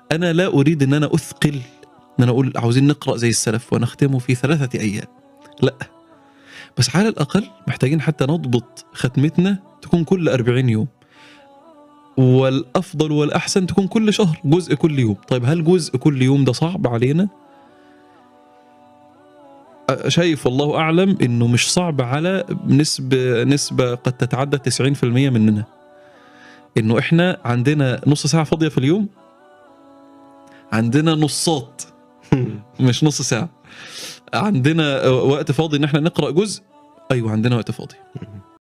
انا لا اريد ان انا اثقل ان انا اقول عاوزين نقرا زي السلف ونختمه في ثلاثه ايام لا بس على الاقل محتاجين حتى نضبط ختمتنا تكون كل 40 يوم والافضل والاحسن تكون كل شهر جزء كل يوم طيب هل جزء كل يوم ده صعب علينا أ- شايف والله اعلم انه مش صعب على نسبه نسبه قد تتعدى 90% مننا انه احنا عندنا نص ساعه فاضيه في اليوم عندنا نصات مش نص ساعه عندنا وقت فاضي ان احنا نقرا جزء ايوه عندنا وقت فاضي